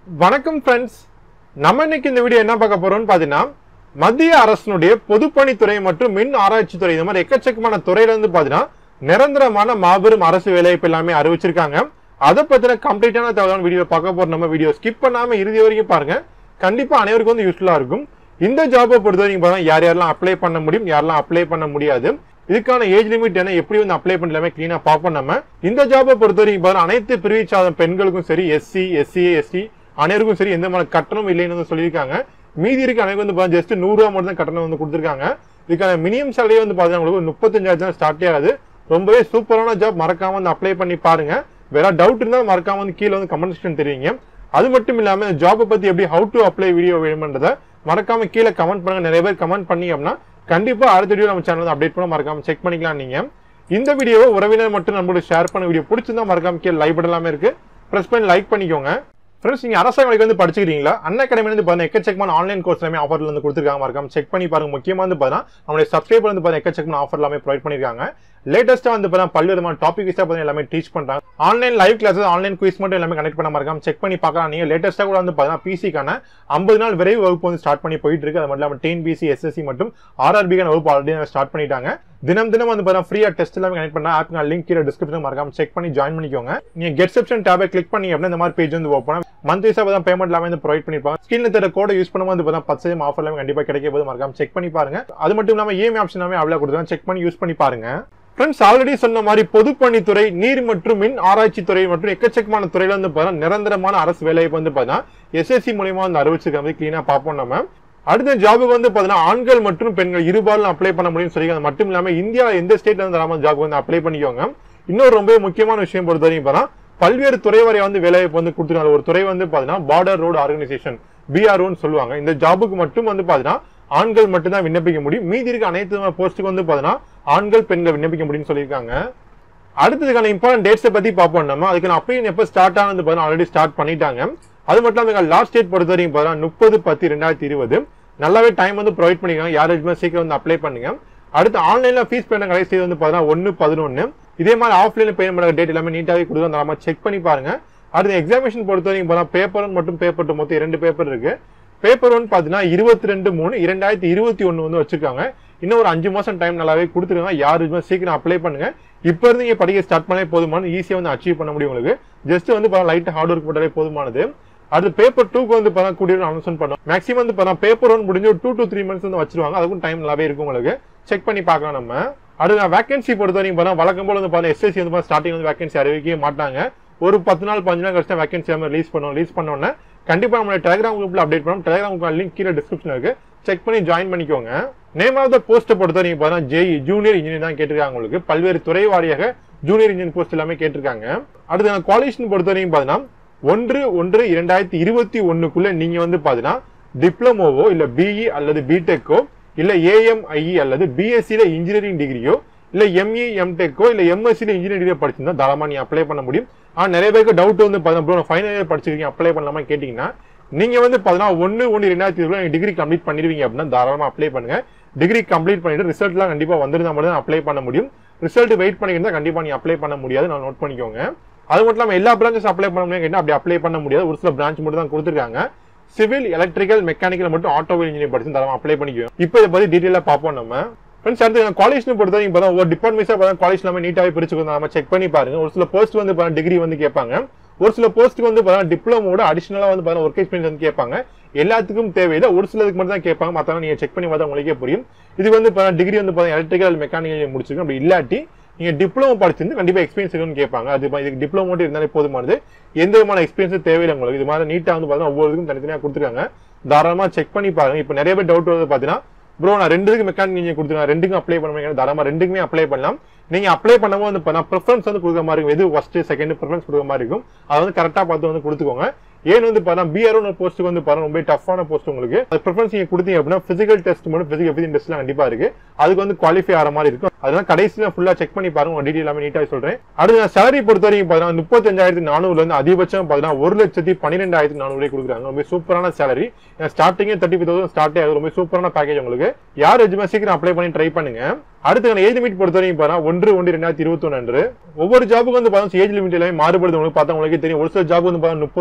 வணக்கம் ஃப்ரெண்ட்ஸ் நம்ம இன்னைக்கு இந்த வீடியோ என்ன பார்க்க போறோம்னு பார்த்தீங்கன்னா மத்திய அரசினுடைய பொதுப்பணித்துறை மற்றும் மின் ஆராய்ச்சி துறை இந்த மாதிரி எக்கச்சக்கமான துறையில இருந்து பார்த்தீங்கன்னா நிரந்தரமான மாபெரும் அரசு வேலைவாய்ப்பு எல்லாமே அறிவிச்சிருக்காங்க அதை பத்தின கம்ப்ளீட்டான தகவலான வீடியோ பார்க்க போற நம்ம வீடியோ ஸ்கிப் பண்ணாம இறுதி வரைக்கும் பாருங்க கண்டிப்பா அனைவருக்கும் வந்து யூஸ்ஃபுல்லா இருக்கும் இந்த ஜாபை பொறுத்த வரைக்கும் பார்த்தீங்கன்னா யார் யாரெல்லாம் அப்ளை பண்ண முடியும் யாரெல்லாம் அப்ளை பண்ண முடியாது இதுக்கான ஏஜ் லிமிட் என்ன எப்படி வந்து அப்ளை பண்ணலாமே கிளீனா பார்ப்போம் நம்ம இந்த ஜாபை பொறுத்த வரைக்கும் பார்த்தீங்கன்னா அனைத்து பிரிவை சாதம் பெண்களுக்கும் சரி எஸ்சி எஸ்சி எஸ்டி அனைவருக்கும் சரி எந்த மாதிரி கட்டணம் இல்லைன்னு வந்து சொல்லியிருக்காங்க மீதி இருக்க அனைவருக்கு வந்து பார்த்தீங்கன்னா ஜஸ்ட் நூறுரூவா மட்டும் தான் கட்டணம் வந்து கொடுத்துருக்காங்க இதுக்கான மினிமம் சேலரி வந்து பார்த்தீங்கன்னா உங்களுக்கு முப்பத்தஞ்சாயிரம் தான் ஸ்டார்ட் ஆகுது ரொம்பவே சூப்பரான ஜாப் மறக்காம வந்து அப்ளை பண்ணி பாருங்க வேற டவுட் இருந்தால் மறக்காம வந்து கீழே வந்து கமெண்ட் செக்ஷன் தெரிவிங்க அது மட்டும் இல்லாம இந்த ஜாப்பை பத்தி எப்படி ஹவு டு அப்ளை வீடியோ வேணும்ன்றத மறக்காம கீழே கமெண்ட் பண்ணுங்க நிறைய பேர் கமெண்ட் பண்ணி அப்படின்னா கண்டிப்பா அடுத்த வீடியோ நம்ம சேனல் அப்டேட் பண்ண மறக்காம செக் பண்ணிக்கலாம் நீங்க இந்த வீடியோவை உறவினர் மட்டும் நம்மளோட ஷேர் பண்ண வீடியோ பிடிச்சிருந்தா மறக்காம கீழே லைக் பட்டன் எல்லாமே இருக்கு ப்ரெஸ் பண்ணி லைக் பண்ணிக்கோங்க ஃப்ரெண்ட்ஸ் நீங்க அரசாங்க வேலைக்கு வந்து படிச்சுக்கிறீங்களா அண்ணா அகாடமி வந்து பாருங்க எக்கச்சக்கமான ஆன்லைன் கோர்ஸ் எல்லாமே ஆஃபர்ல வந்து கொடுத்துருக்காங்க மறக்காம செக் பண்ணி பாருங்க முக்கியமா வந்து பாருங்க நம்மளுடைய சப்ஸ்கிரைபர் வந்து பாருங்க எக்கச்சக்கமான ஆஃபர் எல்லாமே ப்ரொவைட் பண்ணிருக்காங்க லேட்டஸ்டா வந்து பாருங்க பல்வேறு விதமான டாபிக் வைஸா பாருங்க எல்லாமே டீச் பண்றாங்க online live classes online quiz மட்டும் எல்லாமே கனெக்ட் பண்ண மறக்காம செக் பண்ணி பார்க்கலாம் நீங்க லேட்டஸ்டா கூட வந்து பாருங்க பிசிக்கான ஐம்பது நாள் விரைவு வகுப்பு வந்து ஸ்டார்ட் பண்ணி போயிட்டு இருக்கு அது மட்டும் இல்லாம டென் பிசி எஸ்எஸ்சி மற்றும் ஆர்ஆர்பிக்கான வகுப்பு ஆல்ரெடி ஸ்டார்ட் பண்ணிட்டாங்க தினம் தினம் வந்து பாருங்க ஃப்ரீயா டெஸ்ட் எல்லாமே கனெக்ட் பண்ண ஆப் லிங்க் கீழே டிஸ்கிரிப்ஷன் மறக்காம செக் பண்ணி ஜாயின் பண்ணிக்கோங்க நீங்க கெட்செப்ஷன் டேபை கிளிக் பண்ணி அப்படின்னா இந்த மாதிரி பேஜ் வந்து ஓப்பன் மந்த் வைஸா தான் பேமெண்ட் எல்லாமே வந்து ப்ரொவைட் பண்ணிருப்பாங்க ஸ்கிரீன்ல தர கோட யூஸ் பண்ணும்போது வந்து பார்த்தா பத்து சதவீதம் ஆஃபர் எல்லாமே கண்டிப்பா கிடைக்க போது மறக்காம செக் பண்ணி பாருங்க அது மட்டும் இல்லாம இஎம்ஐ ஆப்ஷன் எல்லாமே அவ்வளவு கொடுத்துருக்காங்க செக் பண்ணி யூஸ் பண்ணி பாருங்க ஃப்ரெண்ட்ஸ் ஆல்ரெடி சொன்ன மாதிரி பொதுப்பணித்துறை நீர் மற்றும் மின் ஆராய்ச்சி துறை மற்றும் எக்கச்சக்கமான துறையில வந்து பார்த்தா நிரந்தரமான அரசு வேலைவாய்ப்பு வந்து பார்த்தா எஸ்எஸ்சி மூலியமா வந்து அறிவிச்சிருக்க கிளீனா பார்ப்போம் நம்ம அடுத்த ஜாபுக்கு வந்து பார்த்தீங்கன்னா ஆண்கள் மற்றும் பெண்கள் இருபாலும் அப்ளை பண்ண முடியும்னு சொல்லி அது மட்டும் இல்லாம இந்தியா எந்த ஸ்டேட்ல இருந்து தராம ஜாப் வந்து அப்ளை பண்ணிக்கோங்க இன்னொரு ரொம்ப முக்கியமான விஷயம் பொறுத்த வரைக்கும் பார்த்தா பல்வேறு துறை வரை வந்து வேலைவாய்ப்பு வந்து கொடுத்துருக்காங்க ஒரு துறை வந்து பார்த்தீங்கன்னா பார்டர் ரோடு ஆர்கனைசேஷன் பிஆர்ஓன்னு சொல்லுவாங்க இந்த ஜாபுக்கு மட்டும் வந்து பார்த்தீங்கன்னா ஆண்கள் மட்டும் தான் விண்ணப்பிக்க முடியும் மீதி இருக்க அனைத்து போஸ்ட்டுக்கு வந்து பார்த்தீங்கன்னா ஆண்கள் பெண்கள் விண்ணப்பிக்க முடியும்னு சொல்லியிருக்காங்க அடுத்ததுக்கான இம்பார்ட்டன்ட் டேட்ஸை பத்தி பார்ப்போம் நம்ம அதுக்கான அப்ளை எப்போ ஸ்டார்ட் ஆனது பார்த்தீங்கன்னா ஆல்ரெடி ஸ்டார்ட் பண்ணிட்டாங்க அது மட்டும் இல்லாமல் லாஸ்ட் டேட் பொறுத்த வரைக்கும் பார்த்தீங்கன்னா முப்பது பத்து ரெண்டாயிரத்தி இருபது நல்லாவே டைம் வந்து ப்ரொவைட் பண்ணிக்கலாம் யாருக்குமே சீக்கிரம் வந்து அப்ளை பண்ணுங்க அடுத்து ஆன்லைன்ல ஃபீஸ் பேமெண்ட் கடைசி தேதி வந்து பார்த்தீங்கன்னா ஒன்று பதினொன்று இதே மாதிரி ஆஃப்லைன்ல பேமெண்ட் பண்ணுற டேட் எல்லாமே நீட்டாகவே கொடுத்து அந்த நம்ம செக் பண்ணி பாருங்க அடுத்து எக்ஸாமினேஷன் பொறுத்த வரைக்கும் பார்த்தா பேப்பர் ஒன் மற்றும் பேப்பர் டூ மொத்தம் இரண்டு பேப்பர் இருக்கு பேப்பர் ஒன் பார்த்தீங்கன்னா இருபத்தி ரெண்டு மூணு இரண்டாயிரத்தி இருபத்தி ஒன்று வந்து வச்சிருக்காங்க இன்னும் ஒரு அஞ்சு மாசம் டைம் நல்லாவே கொடுத்துருக்காங்க யாருமே சீக்கிரம் அப்ளை பண்ணுங்க இப்போ இருந்து நீங்க படிக்க ஸ்டார்ட் பண்ணே போதுமானது ஈஸியாக வந்து அச்சீவ் பண்ண முடியும் உங்களுக்கு ஜஸ்ட் வந்து லைட் ஹார்ட் ஒர்க் போட்டாலே போதுமானது அடுத்து பேப்பர் டூக்கு வந்து பார்த்தா கூடிய அனௌன்ஸ் பண்ணும் மேக்ஸிமம் வந்து பார்த்தா பேப்பர் ஒன் முடிஞ்சு ஒரு டூ டு த்ரீ மந்த்ஸ் வந்து வச்சிருவாங்க அதுக்கும் டைம் நல்லாவே இருக்கும் உங்களுக்கு செக் பண்ணி பார்க்கலாம் நம்ம அடுத்து நான் வேகன்சி பொறுத்த வரைக்கும் பார்த்தா வழக்கம் போல வந்து பார்த்தா எஸ்எஸ்சி வந்து ஸ்டார்டிங் வந்து வேகன்சி அறிவிக்கவே மாட்டாங்க ஒரு பத்து நாள் பஞ்சு நாள் கழிச்சு வேகன்சி நம்ம ரிலீஸ் பண்ணுவோம் ரிலீஸ் பண்ணோன்னே கண்டிப்பா நம்மளோட டெலிகிராம் குரூப்ல அப்டேட் பண்ணுவோம் டெலிகிராம் குரூப் லிங்க் கீழே டிஸ்கிரிப்ஷன் இருக்கு செக் பண்ணி ஜாயின் பண்ணிக்கோங்க நேம் ஆஃப் த போஸ்ட்டை பொறுத்த வரைக்கும் பார்த்தா ஜேஇ ஜூனியர் இன்ஜினியர் தான் கேட்டிருக்காங்க உங்களுக்கு பல்வேறு துறை வாரியாக ஜூனியர் இன்ஜினியர் போஸ்ட் எல்லாமே கேட்டிருக்காங்க அடுத்து நான் குவாலிஃபிகேஷன் பொறுத்த வரைக்கும் பார்த்தீங்கன்னா ஒன்று ஒன்று இரண்டாயிரத்தி இருபத்தி ஒண்ணுக்குள்ள நீங்க வந்து பாத்தீங்கன்னா டிப்ளமோவோ இல்ல பிஇ அல்லது பிடெக்கோ இல்ல ஏஎம்ஐஇ அல்லது பிஎஸ்சில இன்ஜினியரிங் டிகிரியோ இல்ல எம்இ எம்டெக்கோ இல்ல எம்எஸ்சில இன்ஜினியரிங் டிகிரி படிச்சிருந்தா தாராளமா நீ அப்ளை பண்ண முடியும் ஆனா நிறைய பேருக்கு டவுட் வந்து பார்த்தா ஃபைனல் இயர் படிச்சிருக்கீங்க அப்ளை பண்ணலாமா கேட்டீங்கன்னா நீங்க வந்து பார்த்தீங்கன்னா ஒன்னு ஒன்று ரெண்டாயிரத்தி இருபது டிகிரி கம்ப்ளீட் பண்ணிருவீங்க அப்படின்னா தாராளமா அப்ளை பண்ணுங்க டிகிரி கம்ப்ளீட் பண்ணிட்டு ரிசல்ட்லாம் கண்டிப்பா வந்திருந்தா மட்டும் தான் அப்ளை பண்ண முடியும் ரிசல்ட் வெயிட் பண்ணியிருந்தா கண்டிப்பா நீ அப்ளை பண்ண முடியாது நான் நோட் பண்ணிக்கோங்க அது மட்டும் இல்லாமல் எல்லா பிரான்ச்சஸ் அப்ளை பண்ண முடியும் கேட்டா அப்படி அப்ளை பண்ண முடியாது ஒரு சில பிரான்ச் மட்டும் தான் கொடுத்துருக்காங்க சிவில் எலக்ட்ரிக்கல் மெக்கானிக்கல் மட்டும் ஆட்டோமொபைல் இன்ஜினியர் படிச்சு தரமா அப்ளை பண்ணிக்குவோம் இப்போ இதை பத்தி டீட்டெயிலாக பார்ப்போம் நம்ம ஃப்ரெண்ட்ஸ் அடுத்து காலேஜ் பொறுத்த வரைக்கும் பார்த்தா ஒரு டிபார்ட்மெண்ட்ஸாக பார்த்தா காலேஜ் நம்ம நீட்டாகவே பிரிச்சு நம்ம செக் பண்ணி பாருங்க ஒரு சில போஸ்ட் வந்து பார்த்தா டிகிரி வந்து கேட்பாங்க ஒரு சில போஸ்ட்டுக்கு வந்து பார்த்தா டிப்ளமோட அடிஷனலாக வந்து பார்த்தா ஒர்க் எக்ஸ்பீரியன்ஸ் வந்து கேட்பாங்க எல்லாத்துக்கும் தேவையில்லை ஒரு சிலதுக்கு மட்டும் தான் கேட்பாங்க மற்றவங்க நீங்க செக் பண்ணி பார்த்தா உங்களுக்கே புரியும் இது வந்து டிகிரி வந்து பார்த்தா எலக்ட்ரிக்கல் மெக்கானிக்கல் முடிச்சிருக்கோம் அப்படி இல்லாட்டி நீங்க டிப்ளமோ படிச்சிருந்து கண்டிப்பா எக்ஸ்பீரியன்ஸ் இருக்குன்னு கேட்பாங்க அது இதுக்கு டிப்ளமோ மட்டும் இருந்தாலே போதுமானது எந்த விதமான எக்ஸ்பீரியன்ஸ் தேவையில்லை உங்களுக்கு இது மாதிரி நீட்டா வந்து பார்த்தீங்கன்னா ஒவ்வொருக்கும் தனித்தனியாக கொடுத்துருக்காங்க தாராளமா செக் பண்ணி பாருங்க இப்போ நிறைய பேர் டவுட் வந்து பார்த்தீங்கன்னா ப்ரோ நான் ரெண்டுக்கு மெக்கானிக் இன்ஜினியர் கொடுத்துருக்கேன் ரெண்டுக்கும் அப்ளை பண்ணுவீங்க தாராளமா ரெண்டுக்குமே அப்ளை பண்ணலாம் நீங்க அப்ளை பண்ணும்போது வந்து பார்த்தா ப்ரிஃபரன்ஸ் வந்து கொடுக்குற மாதிரி இருக்கும் எது ஃபர்ஸ்ட் செகண்ட் ப்ரிஃபரன்ஸ் கொடுக்குற மாதிரி இருக்கும் அதை வந்து கரெக்டாக பார்த்து வந்து கொடுத்துக்கோங்க ஏன் வந்து பார்த்தா பிஆர்ஓ போஸ்ட்டுக்கு வந்து பாருங்க ரொம்ப டஃப்பான போஸ்ட் உங்களுக்கு அது ப்ரிஃபரன்ஸ் நீங்க கொடுத்தீங்க அப்படின்னா பிசிக்கல் டெஸ்ட் மட்டும் பிசிக்கல் எஃபிசியன் டெஸ்ட்லாம் கண்டிப்பா இருக்கு அதுக்கு வந்து குவாலிஃபை ஆகிற மாதிரி இருக்கும் அதனால கடைசியில் ஃபுல்லா செக் பண்ணி பாருங்க உங்க டீட்டெயில் எல்லாமே நீட்டாக சொல்றேன் அடுத்து நான் சேலரி பொறுத்த வரைக்கும் பார்த்தீங்கன்னா முப்பத்தஞ்சாயிரத்தி நானூறுல இருந்து அதிகபட்சம் பார்த்தீங்கன்னா ஒரு லட்சத்தி பன்னிரெண்டாயிரத்தி நானூறு கொடுக்குறாங்க ரொம்ப சூப்பரான சேலரி ஸ்டார்டிங்கே தேர்ட்டி ஃபைவ் தௌசண்ட் ஸ்டார்ட் ஆகுது ரொம்ப சூப்பரான பேக்கேஜ் உங்களுக்கு யார் எஜுமே சீக்கிரம் அப்ளை பண்ணி ட்ரை பண்ணுங்க அடுத்து ஏஜ் லிமிட் பொறுத்த வரைக்கும் பாருங்க ஒன்று ஒன்று ரெண்டாயிரத்தி இருபத்தி ஒன்று ஒவ்வொரு ஜாபுக்கு வந்து பார்த்தா ஏஜ் லிமிட் எல்லாமே மாறுபடுது உங்களுக்கு பார்த்தா உங்களுக்கே தெரியும் ஒரு சில ஜாப் வந்து பார்த்தா முப்பது கொடுத்துருப்பாங்க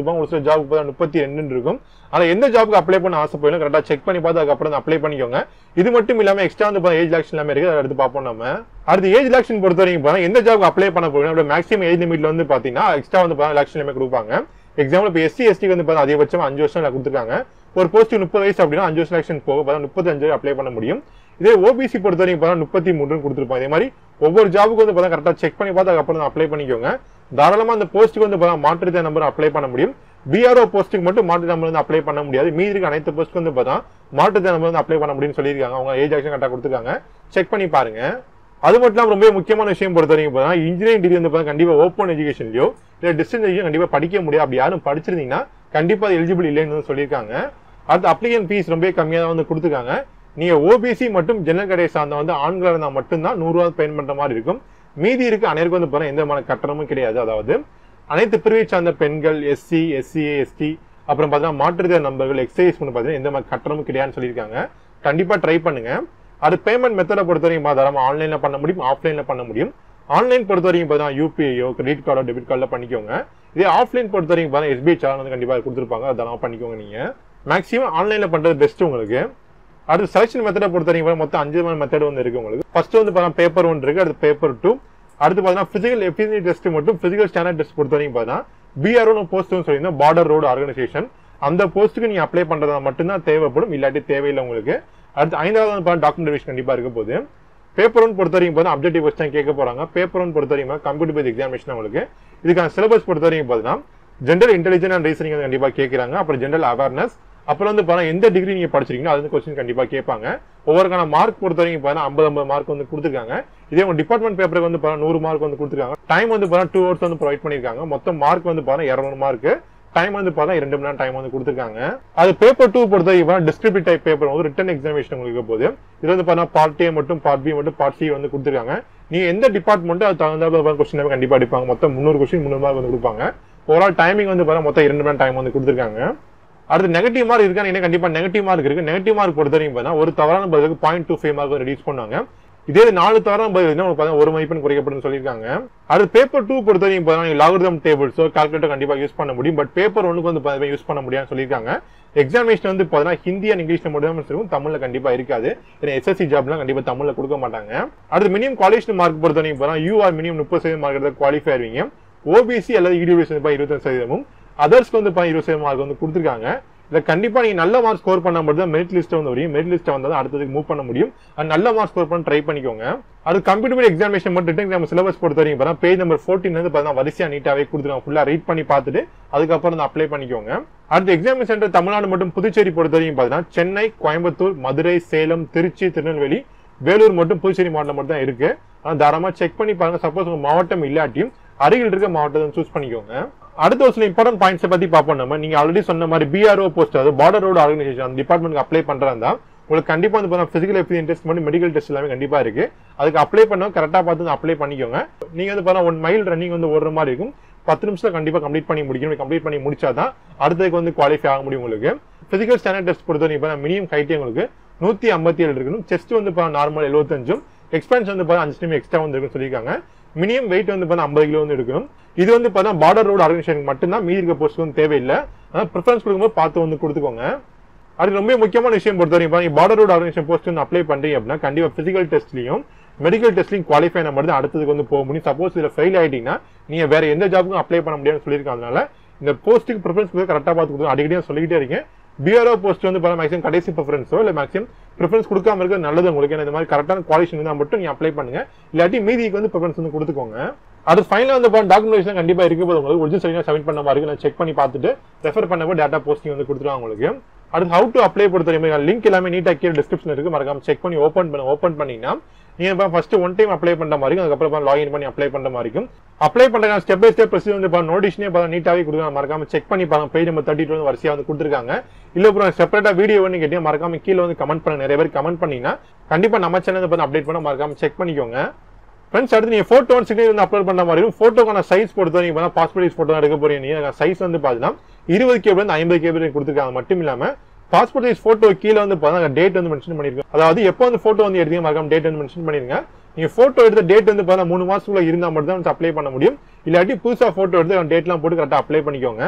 இருப்பாங்க ஒரு சில ஜாபுக்கு பார்த்தா முப்பத்தி ரெண்டு இருக்கும் ஆனா எந்த ஜாபுக்கு அப்ளை பண்ண ஆசைப்படும் கரெக்டாக செக் பண்ணி பார்த்து அதுக்கப்புறம் அப்ளை பண்ணிக்கோங்க இது மட்டும் இல்லாம எக்ஸ்ட்ரா வந்து ஏஜ் ரிலாக்ஷன் எல்லாமே இருக்கு அதை எடுத்து பார்ப்போம் நம்ம அடுத்து ஏஜ் ரிலாக்ஷன் பொறுத்த வரைக்கும் பார்த்தா எந்த ஜாபுக்கு அப்ளை பண்ண போறீங்க மேக்ஸிமம் ஏஜ் லிமிட்ல வந்து பாத்தீங்கன்னா எக்ஸ்ட்ரா வந்து பார்த்தா ரிலாக்ஷன் எல்லாமே கொடுப்பாங்க எக்ஸாம்பிள் இப்போ எஸ்சி எஸ்டி வந்து பார்த்தா அதிகபட்சம் அஞ்சு வருஷம் கொடுத்துருக்காங்க ஒரு போஸ்ட் முப்பது வயசு அப்படின்னா அஞ்சு வருஷம் எலெக்ஷன் போக பார்த்தா முப்பத்தஞ்சு அப்ளை பண்ண முடியும் இதே ஓபிசி பொறுத்த வரைக்கும் பார்த்தா முப்பத்தி மூணு கொடுத்துருப்பாங்க இதே மாதிரி ஒவ்வொரு ஜாபுக்கு வந்து பார்த்தா கரெக்டாக செக் பண்ணி பார்த்து அதுக்கப்புறம் அப்ளை பண்ணிக்கோங்க தாராளமா அந்த போஸ்ட்டுக்கு வந்து பார்த்தா மாற்றுத்திறன் நம்பர் அப்ளை பண்ண முடியும் பிஆர்ஓ போஸ்ட்டுக்கு மட்டும் மாற்றுத்திறன் நம்பர் வந்து அப்ளை பண்ண முடியாது மீதி இருக்க அனைத்து போஸ்ட்டுக்கு வந்து பார்த்தா மாற்றுத்திறன் நம்பர் வந்து அப்ளை பண்ண முடியும்னு சொல்லியிருக்காங்க அவங்க ஏஜ் ஆக்ஷன் கரெக்டாக கொடுத்துருக்காங்க செக் பண்ணி பாருங்க அது மட்டும் இல்லாம ரொம்ப முக்கியமான விஷயம் பொறுத்த வரைக்கும் பார்த்தா இன்ஜினியரிங் டிகிரி வந்து பார்த்தா கண்டிப்பா ஓப்பன் எஜுகேஷன்லயோ இல்ல டிஸ்டன்ஸ் எஜுகேஷன் கண்டிப்பா படிக்க முடியாது அப்படி யாரும் படிச்சிருந்தீங்கன்னா கண்டிப்பா அது எலிஜிபிள் இல்லைன்னு வந்து சொல்லியிருக்காங்க அடுத்து அப்ளிகன் ஃபீஸ் ரொம்ப கம்மியாக தான் வந்து கொடுத்துருக்காங்க நீங்க ஓபிசி மற்றும் ஜெனரல் கடை சார்ந்த வந்து ஆண்களாக இருந்தால் மட்டும்தான் நூறுரூவா பயன் பண்ற மாதிரி இருக்கும் மீதி இருக்கு அனைவருக்கும் வந்து பாருங்க எந்த விதமான கட்டணமும் கிடையாது அதாவது அனைத்து பிரிவை சார்ந்த பெண்கள் எஸ்சி எஸ்சிஏ எஸ்டி அப்புறம் பார்த்தீங்கன்னா மாற்றுத்திறன் நம்பர்கள் எக்ஸசைஸ் பண்ணி பார்த்தீங்கன்னா எந்த மாதிரி கட்டணமும் கிடையாதுன்னு சொல்லியிருக்காங்க கண்டிப்பா ட்ரை பண்ணுங்க அது பேமெண்ட் மெத்தடை பொறுத்த வரைக்கும் தாராளமாக ஆன்லைன்ல பண்ண முடியும் ஆஃப்லைன்ல பண்ண முடியும் ஆன்லைன் பொறுத்த வரைக்கும் பார்த்தா யூபிஐயோ கிரெடிட் கார்டோ டெபிட் கார்டில் பண்ணிக்கோங்க இதே ஆஃப்லைன் பொறுத்த வரைக்கும் பார்த்தா எஸ்பிஐ சார்ஜ் வந்து கண்டிப்பாக கொடுத்துருப்பாங்க அதெல்லாம் பண்ணிக்கோங்க நீங்க மேக்ஸிமம் ஆன்லைன்ல பண்றது பெஸ்ட் உங்களுக்கு அடுத்து செலக்ஷன் மெத்தடை பொறுத்த வரைக்கும் மொத்தம் அஞ்சு மெத்தட் வந்து இருக்கு உங்களுக்கு ஃபர்ஸ்ட் வந்து பார்த்தா பேப்பர் ஒன் இருக்கு அடுத்து பேப்பர் டூ அடுத்து பார்த்தீங்கன்னா பிசிக்கல் எஃபிசியன்சி டெஸ்ட் மட்டும் பிசிக்கல் ஸ்டாண்டர்ட் டெஸ்ட் பொறுத்த வரைக்கும் பார்த்தா பிஆர்ஓ போஸ்ட் சொல்லியிருந்தோம் பார்டர் ரோடு ஆர்கனைசேஷன் அந்த போஸ்ட்டுக்கு நீங்க அப்ளை பண்றதா மட்டும்தான் தேவைப்படும் இல்லாட்டி தேவையில்லை உங்களுக்கு அடுத்து ஐந்தாவது வந்து பார்த்தா டாக்குமெண்டேஷன் கண்டிப்பா இருக்க போகுது பேப்பர் ஒன் பொறுத்த வரைக்கும் பார்த்தா அப்ஜெக்டிவ் கொஸ்டின் கேட்க போறாங்க பேப்பர் ஒன் பொறுத்த வரைக்கும் கம்ப்யூட்டர் பேஸ் எக்ஸாமினேஷன் உங்களுக்கு இதுக்கான சிலபஸ் பொறுத்த வரைக்கும் பார்த்தீங்கன்னா ஜென்ரல் இன்டெலிஜென்ட் அண்ட் ரீசனிங் வந்து கண்டிப்பா கேட்கறாங்க அப்புறம் ஜென்ரல் அவேர்னஸ் அப்புறம் வந்து பார்த்தா எந்த டிகிரி நீங்க படிச்சிருக்கீங்களோ அது வந்து கொஸ்டின் கண்டிப்பா கேட்பாங்க ஒவ்வொருக்கான மார்க் பொறுத்த வரைக்கும் பார்த்தா ஐம்பது ஐம்பது மார்க் வந்து கொடுத்துருக்காங்க இதே உங்க டிபார்ட்மெண்ட் பேப்பருக்கு வந்து பார்த்தா நூறு மார்க் வந்து கொடுத்துருக்காங்க டைம் வந்து பார்த்தா டூ ஹவர்ஸ் வந்து ப்ரொவைட் பண்ணிருக்காங்க மொத்தம் மார்க் வந்து பார்த்தா இரநூறு மார்க் டைம் வந்து பார்த்தா இரண்டு மணி நேரம் டைம் வந்து கொடுத்துருக்காங்க அது பேப்பர் டூ பொறுத்த வரைக்கும் டிஸ்கிரிப்டிவ் டைப் பேப்பர் வந்து ரிட்டன் எக்ஸாமினேஷன் உங்களுக்கு போது இது வந்து பார்த்தா பார்ட் ஏ மட்டும் பார்ட் பி மட்டும் பார்ட் சி வந்து கொடுத்துருக்காங்க நீங்க எந்த டிபார்ட்மெண்ட் அது தகுந்த கொஸ்டின் கண்டிப்பா அடிப்பாங்க மொத்தம் முந்நூறு கொஸ்டின் முந்நூறு மார்க் வந்து கொடுப்பாங்க ஓவரால் டைமிங் வந்து பார்த்தா மொத்தம் இரண்டு மணி நேரம் டைம் வந்து கொடுத்துருக்காங்க அடுத்து நெகட்டிவ் மார்க் இருக்கான்னு கண்டிப்பா நெகட்டிவ் மார்க் இருக்கு நெகட்டிவ் மார்க் பொறுத்த வரைக்கும் பார்த்தா ஒரு தவறான பதிலுக்கு point two five mark reduce பண்ணாங்க இதே நாலு தவறான பதில் இருந்தா உங்களுக்கு பார்த்தா ஒரு மதிப்பெண் குறைக்கப்படும் சொல்லியிருக்காங்க அடுத்து பேப்பர் டூ பொறுத்த வரைக்கும் பார்த்தா லாகரிதம் டேபிள்ஸோ கால்குலேட்டர் கண்டிப்பா யூஸ் பண்ண முடியும் பட் பேப்பர் ஒன்றுக்கு வந்து பார்த்தா யூஸ் பண்ண முடியாதுன்னு சொல்லியிருக்காங்க எக்ஸாமினேஷன் வந்து பார்த்தீங்கன்னா ஹிந்தி அண்ட் இங்கிலீஷ்ல மட்டும் தான் இருக்கும் தமிழ்ல கண்டிப்பா இருக்காது ஏன்னா எஸ்எஸ்சி ஜாப்லாம் கண்டிப்பா தமிழ்ல கொடுக்க மாட்டாங்க அடுத்து மினிமம் குவாலிஃபிகேஷன் மார்க் பொறுத்த வரைக்கும் பார்த்தா யூஆர் மினிமம் முப்பது சதவீதம் மார்க் எடுத்து குவாலிஃபை ஆயிருவீங்க ஓபிசி அல்லது இடபிள்யூசி வந்து இருபத்தஞ்சு சதவீதமும் அதர்ஸ்க்கு வந்து பார்த்தா இருபது சதவீதம் மார்க் வந்து கொடுத்துருக்காங்க இதை கண்டிப்பா நீங்க நல்ல மார்க் ஸ்கோர் பண்ண மட்டும் தான் மெரிட் லிஸ்ட் வந்து வரையும் மெரிட் லிஸ்ட் வந்தா அடுத்ததுக்கு மூவ் பண்ண முடியும் அது நல்ல மார்க் ஸ்கோர் பண்ண ட்ரை பண்ணிக்கோங்க அது கம்ப்யூட்டர் எக்ஸாமினேஷன் மட்டும் ரிட்டன் எக்ஸாம் சிலபஸ் பொறுத்த வரைக்கும் பார்த்தா பேஜ் நம்பர் ஃபோர்டீன் வந்து பார்த்தா வரிசையா நீட்டாவே கொடுத்துருக்காங்க ஃபுல்லா ரீட் பண்ணி பார்த்துட்டு அதுக்கப்புறம் வந்து அப்ளை பண்ணிக்கோங்க அடுத்து எக்ஸாமினேஷன் சென்டர் தமிழ்நாடு மட்டும் புதுச்சேரி பொறுத்த வரைக்கும் பார்த்தீங்கன்னா சென்னை கோயம்புத்தூர் மதுரை சேலம் திருச்சி திருநெல்வேலி வேலூர் மட்டும் புதுச்சேரி மாவட்டம் மட்டும் தான் இருக்கு ஆனால் தாராளமா செக் பண்ணி பாருங்க சப்போஸ் உங்க மாவட்டம் இல்லாட்டியும் அருகில் இருக்க மாவட்டத்தை சூஸ் பண்ணிக்கோங்க அடுத்த ஒரு சில இம்பார்ட்டன்ட் பாயிண்ட்ஸ் பத்தி பார்ப்போம் நம்ம நீங்க ஆல்ரெடி சொன்ன மாதிரி பிஆர்ஓ போஸ்ட் அது பார்டர் ரோடு ஆர்கனைசேஷன் அந்த டிபார்ட்மெண்ட் அப்ளை பண்றதா உங்களுக்கு கண்டிப்பா வந்து பார்த்தா பிசிக்கல் எஃபிசியன் டெஸ்ட் பண்ணி மெடிக்கல் டெஸ்ட் எல்லாமே கண்டிப்பா இருக்கு அதுக்கு அப்ளை பண்ண கரெக்டா பார்த்து அப்ளை பண்ணிக்கோங்க நீங்க வந்து பார்த்தா ஒன் மைல் ரன்னிங் வந்து ஓடுற மாதிரி இருக்கும் பத்து நிமிஷத்துல கண்டிப்பா கம்ப்ளீட் பண்ணி முடிக்கணும் கம்ப்ளீட் பண்ணி முடிச்சாதான் அடுத்ததுக்கு வந்து குவாலிஃபை ஆக முடியும் உங்களுக்கு பிசிக்கல் ஸ்டாண்டர்ட் டெஸ்ட் பொறுத்த வரைக்கும் மினிமம் ஹைட்டே உங்களுக்கு நூத்தி ஐம்பத்தி ஏழு இருக்கணும் செஸ்ட் வந்து நார்மல் எழுபத்தஞ்சும் எக்ஸ்பென்ஸ் வந்து பார்த்தா அஞ்சு நிமிஷம் எக்ஸ்ட்ரா வந்து இருக்குன்னு சொல்லியிருக்காங்க மினிமம் வெயிட் வந்து பார்த்தா ஐம்பது கிலோ வந்து இருக்கணும் இது வந்து பார்த்தா பார்டர் ரோடு ஆர்கனைசேஷன் மட்டும்தான் மீதி இருக்க போஸ்ட் வந்து தேவையில்லை அதான் ப்ரிஃபரன்ஸ் கொடுக்கும்போது பார்த்து வந்து கொடுத்துக்கோங்க அது ரொம்ப முக்கியமான விஷயம் பொறுத்த வரைக்கும் பார்டர் ரோடு ஆர்கனைசேஷன் போஸ்ட் வந்து அப்ளை பண்றீங்க அப்படின்னா கண்டிப்பா பிசிக்கல் டெஸ்ட்லையும் மெடிக்கல் டெஸ்ட்லையும் குவாலிஃபை நம்ம மட்டும் அடுத்ததுக்கு வந்து போக முடியும் சப்போஸ் இதுல ஃபெயில் ஆயிட்டீங்கன்னா நீங்க வேற எந்த ஜாபுக்கும் அப்ளை பண்ண முடியாதுன்னு சொல்லியிருக்காங்க இந்த போஸ்ட்டுக்கு ப்ரிஃபரன்ஸ் கரெக்டாக பார்த்து கொடுத்து அடிக்கடி சொல்லிக்கிட்டே இருக்கேன் பிஆர்ஓ போஸ்ட் வந்து பார்த்தா மேக்ஸிமம் கடைசி ப்ரிஃபரன்ஸோ இல்லை மேக்ஸிமம் ப்ரிஃபரன்ஸ் கொடுக்காம இருக்கிறது நல்லது உங்களுக்கு ஏன்னா இந்த மாதிரி கரெக்டான குவாலிஃபிகேஷன் இருந்தால் மட்டும் நீங்க அப்ளை பண்ணுங்க இல்லாட்டி மீதிக்கு வந்து ப்ரிஃபரன்ஸ் வந்து கொடுத்துக்கோங்க அது ஃபைனலாக வந்து டாக்குமெண்டேஷன் கண்டிப்பா இருக்க போது உங்களுக்கு ஒரிஜினல் சரியாக சப்மிட் பண்ண மாதிரி நான் செக் பண்ணி பார்த்துட்டு ரெஃபர் பண்ணப்போ டேட்டா போஸ்டிங் வந்து கொடுத்துருவாங்க உங்களுக்கு அடுத்து ஹவு டு அப்ளை பொறுத்த வரைக்கும் லிங்க் எல்லாமே நீட்டாக கீழே டிஸ்கிரிப்ஷன் இருக்கு மறக்காம செக் பண்ணி ஓப்பன் பண்ண ஓப்பன் பண்ணீங்கன்னா நீங்க இப்போ ஃபர்ஸ்ட் ஒன் டைம் அப்ளை பண்ற மாதிரி இருக்கும் அதுக்கப்புறம் லாகின் பண்ணி அப்ளை பண்ற மாதிரி இருக்கும் அப்ளை பண்ற ஸ்டெப் பை ஸ்டெப் ப்ரொசீஜர் வந்து நோட்டிஷனே பார்த்தா நீட்டாவே கொடுங்க மறக்காம செக் பண்ணி பாருங்க பேஜ் நம்பர் தேர்ட்டி வந்து வரிசையா வந்து கொடுத்துருக்காங்க இல்ல அப்புறம் செப்பரேட்டா வீடியோ வந்து கேட்டீங்க மறக்காம கீழே வந்து கமெண்ட் பண்ணுங்க நிறைய பேர் கமெண்ட் பண்ணீங்கன்னா கண்டிப்பா நம்ம சேனல் பார்த்து அப்டேட் பண்ண மறக்காம செக் பண்ணிக்கோங்க ஃப்ரெண்ட்ஸ் அடுத்து நீங்க போட்டோ ஒன் சிக்னேச்சர் வந்து அப்லோட் பண்ண மாதிரி இருக்கும் போட்டோக்கான சைஸ் பொறுத்த நீங்க பார்த்தா பாஸ்போர்ட் சைஸ் போட்டோ எடுக்க போறீங்க நீங்க சைஸ் வந்து பாத்தீங்கன்னா இருபது கேபிள் இருந்து ஐம்பது கேபிள் கொடுத்துருக்காங்க மட்டும் இல்லாம பாஸ்போர்ட் சைஸ் போட்டோ கீழே வந்து பார்த்தா டேட் வந்து மென்ஷன் பண்ணிருக்கோம் அதாவது எப்போ வந்து போட்டோ வந்து எடுத்தீங்க மறக்காம டேட் வந்து மென்ஷன் பண்ணிருங்க நீங்க போட்டோ எடுத்த டேட் வந்து பார்த்தா மூணு மாசத்துக்குள்ள இருந்தா மட்டும் தான் அப்ளை பண்ண முடியும் இல்லாட்டி புதுசா போட்டோ எடுத்து டேட்லாம் போட்டு கரெக்டாக அப்ளை பண்ணிக்கோங்க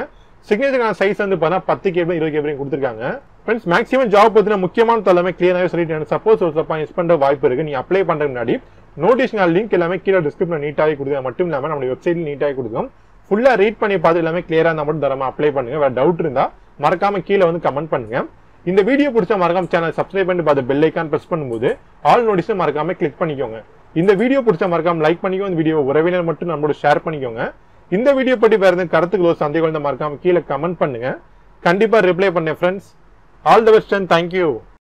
சிக்னேச்சருக்கான சைஸ் வந்து பார்த்தா பத்து கேபிள் இருபது கேபிள் கொடுத்துருக்காங்க ஃப்ரெண்ட்ஸ் மேக்ஸிமம் ஜாப் பத்தின முக்கியமான தலைமை கிளியராகவே சொல்லிட்டு சப்போஸ் ஒரு தப்பா மிஸ் பண்ற வாய்ப்பு இருக்கு நீங்க அப்ளை பண்றதுக்கு முன்னாடி நோட்டிஸ்க்கான லிங்க் எல்லாமே கீழே டிஸ்கிரிப்ஷன் நீட்டாகவே கொடுக்குறது மட்டும் இல்லாமல் நம்ம வெப்சைட்ல நீட்டாகவே கொடுக்கும் ஃபுல்லா ரீட் பண்ணி பார்த்து எல்லாமே கிளியரா இருந்தால் மட்டும் தரமா அப்ளை பண்ணுங்க வேற டவுட் இருந்தா மறக்காம கீழே வந்து கமெண்ட் பண்ணுங்க இந்த வீடியோ பிடிச்சா மறக்காம சேனல் சப்ஸ்கிரைப் பண்ணி பார்த்து பெல் ஐக்கான் பிரஸ் பண்ணும்போது ஆல் நோட்டிஸும் மறக்காம கிளிக் பண்ணிக்கோங்க இந்த வீடியோ பிடிச்சா மறக்காம லைக் பண்ணிக்கோ இந்த வீடியோ உறவினர் மட்டும் நம்மளோட ஷேர் பண்ணிக்கோங்க இந்த வீடியோ பற்றி வேற எதுவும் கருத்துக்களோ சந்தேகம் இருந்தா மறக்காம கீழே கமெண்ட் பண்ணுங்க கண்டிப்பா ரிப்ளை பண்ணேன் friends all the best and thank you